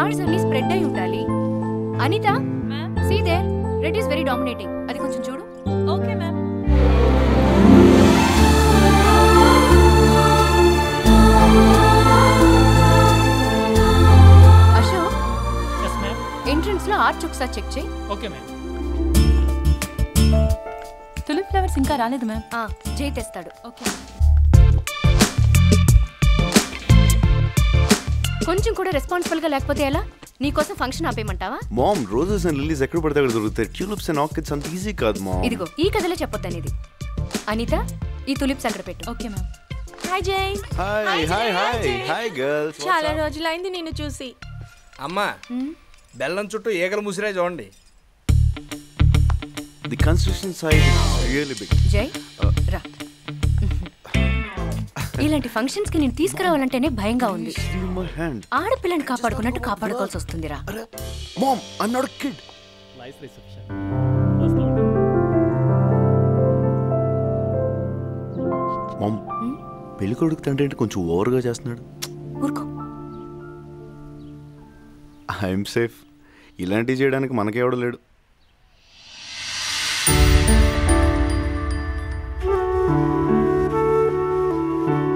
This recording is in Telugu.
కార్డ్స్ అన్ని స్ప్రెడ్ అయి ఉండాలి Anitha ma'am see there red is very dominating అది కొంచెం చూడు okay ma'am Ashok yes ma'am entrance లో ఆర్చ్ ఒకసారి చెక్ చేయి ఓకే మ్యామ్ తులిప్ ఫ్లవర్స్ ఇంకా రాలేదు మ్యామ్ ఆ, జై తెస్తాడు ఓకే కొంచెం కూడా రెస్పాన్సిబుల్ గా లేకపోతే ఎలా నీకోసం ఫంక్షన్ ఆపేయమంటావా మామ్ రోజెస్ అండ్ లిల్లీస్ ఎక్కడ పడితే అక్కడ దొరుకుతాయి ట్యూలిప్స్ అండ్ ఆర్కిడ్స్ అంత ఈజీ కాదు మామ్ ఇదిగో ఈ కథలో చెప్పొద్దనేది అనిత ఈ తులిప్స్ అక్కడ పెట్టు okay ma'am hi Jai hi hi hi hi girls చాలా రోజులైంది నిన్ను చూసి అమ్మా బెల్లం చుట్టూ ఈగలు ముసిరే చూడండి the construction side really big Jai రా ఇలాంటి ఫంక్షన్స్ కి నేను తీసుకురావాలంటేనే భయంగా ఉంది మై హ్యాండ్ ఆడపిల్లని కాపాడుకున్నట్టు కాపాడుకోవాల్సి వస్తుందిరా ma'am I not a kid nice reception ma'am పెళ్లి కొడుకు తండ్రి అంటే కొంచెం ఓవర్గా చేస్తున్నాడు ఊరుకో ఐఎమ్ సేఫ్ ఇలాంటివి చేయడానికి మనకెవడ లేడు